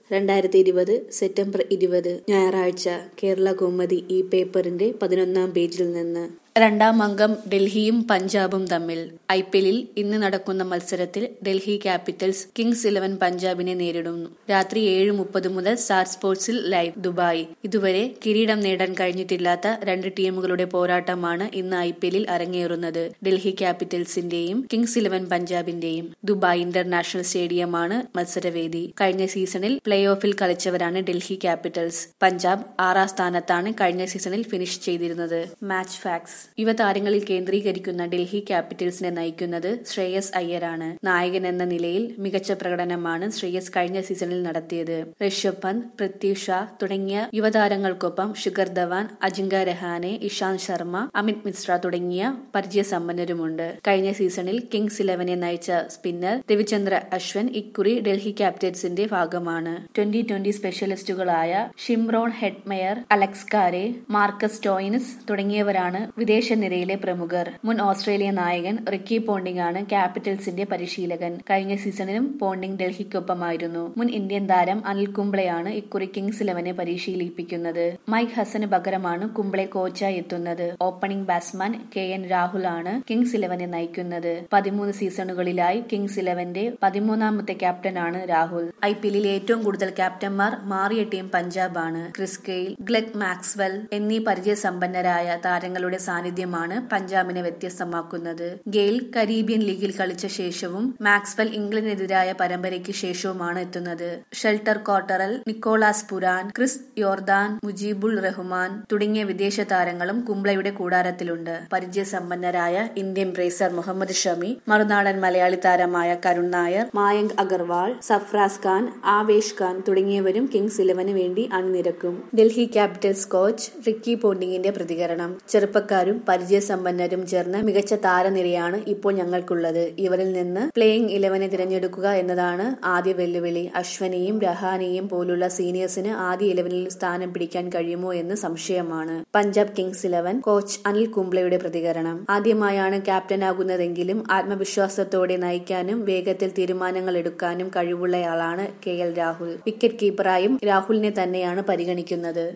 രണ്ടായിരത്തി ഇരുപത് സെപ്റ്റംബർ ഇരുപത് ഞായറാഴ്ച കേരള കൗമുദി ഈ പേപ്പറിന്റെ പതിനൊന്നാം പേജിൽ നിന്ന് രണ്ടാം അംഗം ഡൽഹിയും പഞ്ചാബും തമ്മിൽ ഐ പി എല്ലിൽ ഇന്ന് നടക്കുന്ന മത്സരത്തിൽ ഡൽഹി ക്യാപിറ്റൽസ് കിങ്സ് ഇലവൻ പഞ്ചാബിനെ നേരിടുന്നു രാത്രി ഏഴ് മുപ്പത് മുതൽ സ്റ്റാർ സ്പോർട്സിൽ ലൈവ് ദുബായ് ഇതുവരെ കിരീടം നേടാൻ കഴിഞ്ഞിട്ടില്ലാത്ത രണ്ട് ടീമുകളുടെ പോരാട്ടമാണ് ഇന്ന് ഐ പി എല്ലിൽ അരങ്ങേറുന്നത് ഡൽഹി ക്യാപിറ്റൽസിന്റെയും കിങ്സ് ഇലവൻ പഞ്ചാബിന്റെയും ദുബായ് ഇന്റർനാഷണൽ സ്റ്റേഡിയമാണ് മത്സരവേദി കഴിഞ്ഞ സീസണിൽ പ്ലേ ഓഫിൽ കളിച്ചവരാണ് ഡൽഹി ക്യാപിറ്റൽസ് പഞ്ചാബ് ആറാം സ്ഥാനത്താണ് കഴിഞ്ഞ സീസണിൽ ഫിനിഷ് ചെയ്തിരുന്നത് മാച്ച് ഫാക്സ് യുവതാരങ്ങളിൽ കേന്ദ്രീകരിക്കുന്ന ഡൽഹി ക്യാപിറ്റൽസിനെ നയിക്കുന്നത് ശ്രേയസ് അയ്യരാണ് നായകൻ എന്ന നിലയിൽ മികച്ച പ്രകടനമാണ് ശ്രേയസ് കഴിഞ്ഞ സീസണിൽ നടത്തിയത് ഋഷഭ് പന്ത് പൃഥ്വി ഷാ തുടങ്ങിയ യുവതാരങ്ങൾക്കൊപ്പം ശിഖർ ധവാൻ അജിങ്ക രഹാനെ ഇഷാന്ത് ശർമ്മ അമിത് മിശ്ര തുടങ്ങിയ പരിചയസമ്പന്നരുമുണ്ട് കഴിഞ്ഞ സീസണിൽ കിങ്സ് ഇലവനെ നയിച്ച സ്പിന്നർ രവിചന്ദ്ര അശ്വൻ ഇക്കുറി ഡൽഹി ക്യാപിറ്റൽസിന്റെ ഭാഗമാണ് ട്വന്റി ട്വന്റി സ്പെഷ്യലിസ്റ്റുകളായ Shimron Hetmyer Alex Carey Marcus Stoinis തുടങ്ങിയവരാണ് വിദേശ നിരയിലെ പ്രമുഖർ മുൻ ഓസ്ട്രേലിയ നായകൻ റിക്കി പോണ്ടിംഗ് ആണ് ക്യാപിറ്റൽസിന്റെ പരിശീലകൻ കഴിഞ്ഞ സീസണിലും പോണ്ടിംഗ് ഡൽഹിക്കൊപ്പമായിരുന്നു മുൻ ഇന്ത്യൻ താരം അനിൽ കുംബ്ലെയാണ് ഇക്കുറി കിങ്സ് ഇലവനെ പരിശീലിപ്പിക്കുന്നത് മൈക്ക് ഹസന് പകരമാണ് കുംബ്ലെ കോച്ചായി എത്തുന്നത് opening batsman K L Rahul ആണ് കിങ്സ് ഇലവനെ നയിക്കുന്നത് പതിമൂന്ന് സീസണുകളിലായി കിങ്സ് ഇലവന്റെ പതിമൂന്നാമത്തെ ക്യാപ്റ്റനാണ് രാഹുൽ ഐ പി എല്ലിൽ ഏറ്റവും കൂടുതൽ ക്യാപ്റ്റന്മാർ മാറിയ ടീം പഞ്ചാബാണ് ക്രിസ് ഗെയിൽ ഗ്ലെഗ് മാക്സ്വെൽ എന്നീ പരിചയസമ്പന്നരായ താരങ്ങളുടെ സാന്നിധ്യമാണ് പഞ്ചാബിനെ വ്യത്യസ്തമാക്കുന്നത് ഗെയിൽ കരീബിയൻ ലീഗിൽ കളിച്ച ശേഷവും മാക്സ്വെൽ ഇംഗ്ലണ്ടിനെതിരായ പരമ്പരയ്ക്ക് ശേഷവുമാണ് എത്തുന്നത് Sheldon Cottrell Nicholas Pooran Chris Jordan Mujeebul Rahman തുടങ്ങിയ വിദേശ താരങ്ങളും കുംബ്ലയുടെ കൂടാരത്തിലുണ്ട് പരിചയസമ്പന്നരായ ഇന്ത്യൻ റേസർ മുഹമ്മദ് ഷമി മറുനാടൻ മലയാളി താരമായ കരുൺ നായർ മായങ്ക് അഗർവാൾ സഫ്രാസ് ഖാൻ ആവേശ് ഖാൻ തുടങ്ങിയവരും കിങ്സ് ഇലവന് വേണ്ടി അണിനിരക്കും ഡൽഹി ക്യാപിറ്റൽസ് കോച്ച് റിക്കി പോണ്ടിങ്ങിന്റെ പ്രതികരണം ചെറുപ്പക്കാരും പരിചയസമ്പന്നരും ചേർന്ന് മികച്ച താരനിരയാണ് ഇപ്പോൾ ഞങ്ങൾക്കുള്ളത് ഇവരിൽ നിന്ന് പ്ലേയിങ് ഇലവനെ തിരഞ്ഞെടുക്കുക എന്നതാണ് ആദ്യ വെല്ലുവിളി അശ്വനെയും രഹാനെയും പോലുള്ള സീനിയേഴ്സിന് ആദ്യ ഇലവനിൽ സ്ഥാനം പിടിക്കാൻ കഴിയുമോ എന്ന് സംശയമാണ് Punjab Kings Eleven coach Anil കുംബ്ലയുടെ പ്രതികരണം ആദ്യമായാണ് ക്യാപ്റ്റനാകുന്നതെങ്കിലും ആത്മവിശ്വാസത്തോടെ നയിക്കാനും വേഗത്തിൽ തീരുമാനങ്ങൾ എടുക്കാനും കഴിവുള്ളയാളാണ് കെ എൽ രാഹുൽ വിക്കറ്റ് കീപ്പറായും രാഹുലിനെ തന്നെയാണ് പരിഗണിക്കുന്നത്